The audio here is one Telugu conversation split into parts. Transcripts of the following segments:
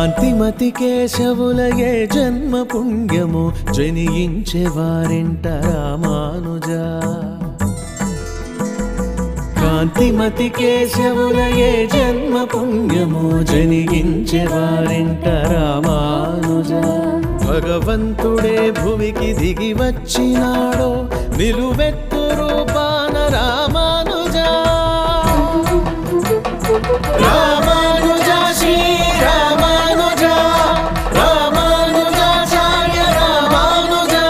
కాంతిమతి కేశవులయే జన్మ పుణ్యము జనించే వారింట రామానుజా కాంతిమతి కేశవులయే జన్మ పుణ్యము జనించే వారింట రామానుజా భగవంతుడే భువికి దిగి వచ్చినాడో నిలువెత్తు రూపాన రామానుజా రామానుజా శ్రీ రామానుజా రామానుజాచార్య రామానుజా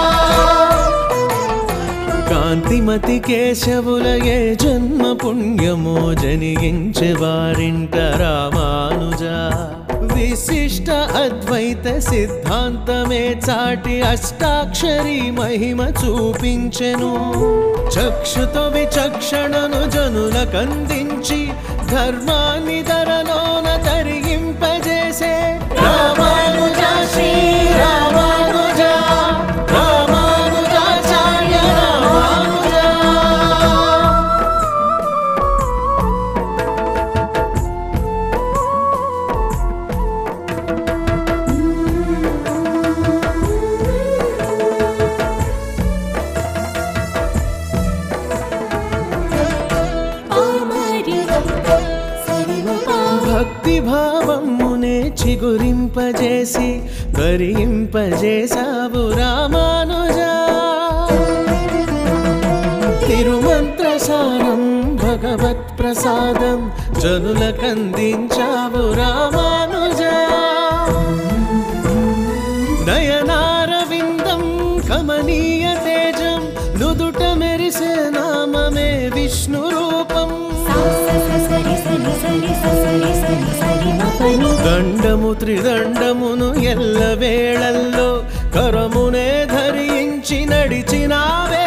కాంతిమతి కేశవులయే జన్మ పుణ్యము జనించే వారింట రామానుజా విశిష్ట అద్వైత సిద్ధాంతమే చాటి అష్టాక్షరి మహిమ చూపించెను చక్షుతో విచక్షణను జనులకందించి ధర్మాన్ని ధరలోన తరిగింపజేసే రామానుజా శ్రీ రామానుజా రామానుజాచార్య రామానుజా పామరి సరిమపా భక్తి భావమునే చిగురింపజేసి తరింపజేసావు రామానుజా తిరుమంత్రసారం భగవత్ ప్రసాదం జనులకందించావు రామానుజా నయనారవిందం కమనీయ తేజం నుదుట మెరిసే నామమే విష్ణు రూపం సరి సరి సరి సరి సరి సరి మపని దండము త్రిదండమును ఎల్ల వేళల్లో కరమునే ధరించి నడిచినావే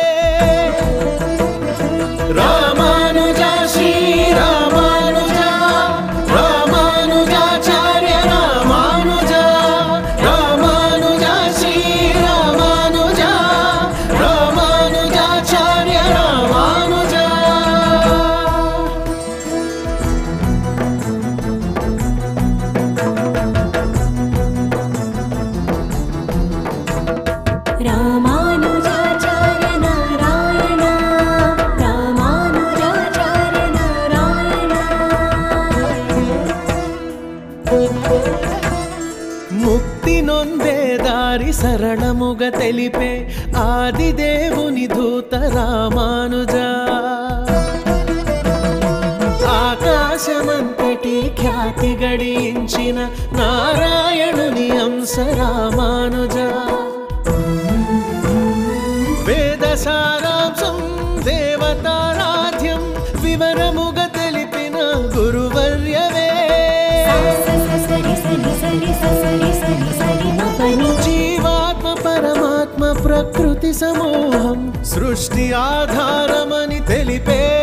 రామానుజా శ్రీ రామానుజా రామానుజాచార్య రామానుజా రామానుజా శ్రీ రామానుజా రామానుజాచార్య రామానుజా రామానుజాచార్య నారాయణ రామానుజాచార్య నారాయణ ముక్తి నొందే దారి సరళముగ తెలిపే ఆది దేవుని దూత రామానుజా ఆకాశమంతటి ఖ్యాతి గడించిన నారాయణుని అంశ రామానుజా వేద సారాంశం దేవతారాధ్యం వివరముగ తెలిపిన గురువర్యవే సరి సరి సరి సరి సరి సరి మపని జీవాత్మ పరమాత్మ ప్రకృతి సమూహం సృష్టి ఆధారమని తెలిపే